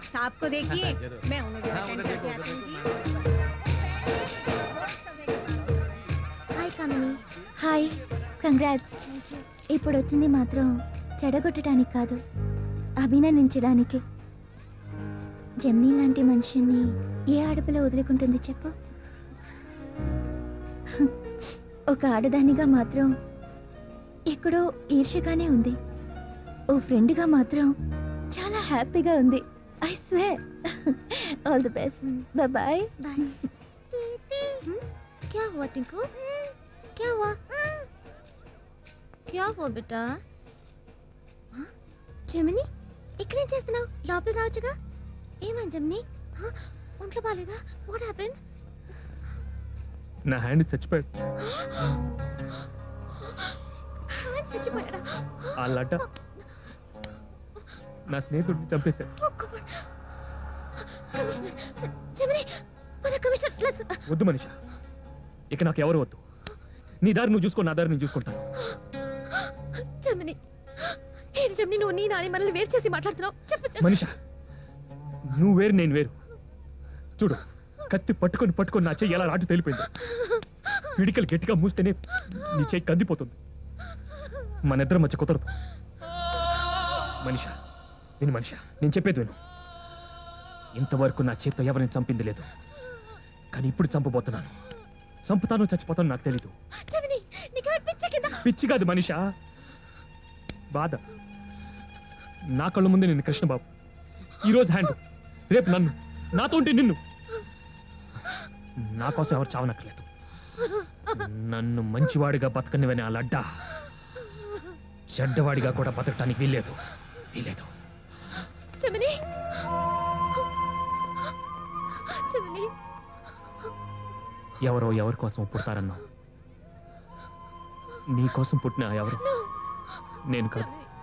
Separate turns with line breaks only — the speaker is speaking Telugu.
सांप को देखिए
जरूर।
मैं उन्हें भी
हाँ,
attend
उन्हें
करके
देखो,
आती
उन्हें
हूँ।
హాయ్ కామిని హాయ్ కంగ్రాట్స్ ఇప్పుడు వచ్చింది మాత్రం చెడగొట్టడానికి కాదు అభినందించడానికి జమ్నీ లాంటి మనిషిని ఏ ఆడపిల్ల వదులుకుంటుంది చెప్పు ఒక ఆడదానిగా మాత్రం ఎక్కడో ఈర్ష్యగానే ఉంది ఓ ఫ్రెండ్గా మాత్రం చాలా హ్యాపీగా ఉంది ఐ స్వే all the best bye bye क्या हुआ टिंकू क्या हुआ क्या हुआ बेटा జమిని ఇక్కడేం చేస్తున్నావు లోపల రావచ్చుగా ఏమని జమిని హ? ఒంట్లో బాగాలేదా వాట్ హ్యాపెన్
నా హ్యాండ్ చచ్చిపోయాడు
చచ్చిపోయాడా
ఆ లడ్డ నా స్నేహితుడిని చంపేశాడు
Oh, God. కమిషనర్ జమిని పద కమిషనర్ లెట్స్
వద్దు మనిష ఇక నాకు ఎవరు వద్దు నీ దారి నువ్వు చూసుకో నా దారి నేను చూసుకుంటాను
జమిని ఏంటి జమిని నువ్వు నీ నాని మనల్ని వేరు చేసి మాట్లాడుతున్నావు చెప్పు చెప్పు.
మనిష నువ్వు వేరు నేను వేరు చూడు కత్తి పట్టుకొని పట్టుకొని నా చెయ్యి ఎలా రాటు తేలిపోయింది పిడికలు గట్టిగా మూస్తేనే నీ చెయ్యి కందిపోతుంది మన ఇద్దరం మధ్య కుదరదు మనిష నేను మనిష నేను చెప్పేది విను ఇంతవరకు నా చేత్తో ఎవరిని చంపింది లేదు కానీ ఇప్పుడు చంపబోతున్నాను చంపుతానో చచ్చిపోతానో నాకు తెలీదు
జమిని నీకు పిచ్చ కింద
పిచ్చి కాదు మనిష బాధ నా కళ్ళ ముందే నిన్ను కృష్ణబాబు ఈరోజు హ్యాండ్ రేపు నన్ను నాతో ఉంటే నిన్ను నా కోసం ఎవరు చావనక్కర్లేదు నన్ను మంచివాడిగా బతకనివని ఆ లడ్డా చెడ్డవాడిగా కూడా బతకటానికి వీల్లేదు వీల్లేదు
జమిని జమిని
ఎవరో ఎవరి కోసం పుడతారన్నా నీ కోసం పుట్టిన ఆ ఎవరు నేను కాదు
జమిని